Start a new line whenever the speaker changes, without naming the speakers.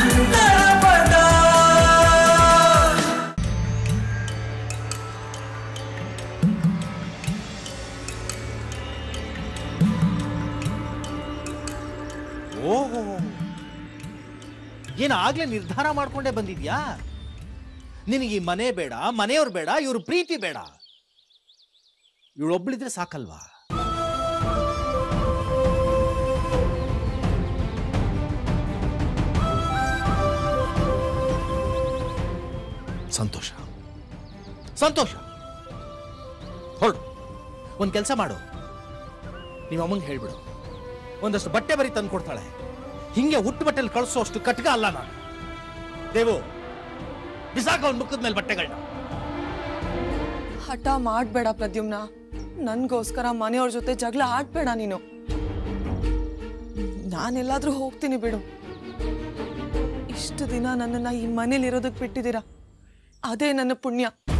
ಮಂಗಳ ಪದ
ಓಹೋ ಏನು ಆಗ್ಲೇ ನಿರ್ಧಾರ ಮಾಡ್ಕೊಂಡೇ ಬಂದಿದ್ಯಾ ನಿನಗೆ ಈ ಮನೆ ಬೇಡ ಮನೆಯವ್ರು ಬೇಡ ಇವ್ರ ಪ್ರೀತಿ ಬೇಡ ಇವಳೊಬ್ಳಿದ್ರೆ ಸಾಕಲ್ವಾ ಸಂತೋಷ ಸಂತೋಷ ಹೊರಡು ಒಂದು ಕೆಲಸ ಮಾಡು ನಿಮ್ಮ ಅಮ್ಮಂಗೆ ಹೇಳ್ಬಿಡು ಒಂದಷ್ಟು ಬಟ್ಟೆ ಬರಿ ತಂದು ಕೊಡ್ತಾಳೆ ಹಿಂಗೆ ಹುಟ್ಟು ಬಟ್ಟೆಲಿ ಕಳಿಸೋ ಅಷ್ಟು ಕಟ್ಕ ಅಲ್ಲ ನಾನು ದೇವು ಬಿಸಾಕ ಅವ್ನ ಮುಖದ ಮೇಲೆ ಬಟ್ಟೆಗಳನ್ನ
ಹಠ ಮಾಡ್ಬೇಡ ಪ್ರದ್ಯುಮ್ನ ನನ್ಗೋಸ್ಕರ ಮನೆಯವ್ರ ಜೊತೆ ಜಗಳ ಆಡ್ಬೇಡ ನೀನು ನಾನೆಲ್ಲಾದ್ರೂ ಹೋಗ್ತೀನಿ ಬಿಡು ಇಷ್ಟು ದಿನ ನನ್ನನ್ನ ಈ ಮನೇಲಿ ಇರೋದಕ್ಕೆ ಬಿಟ್ಟಿದ್ದೀರಾ ಅದೇ ನನ್ನ ಪುಣ್ಯ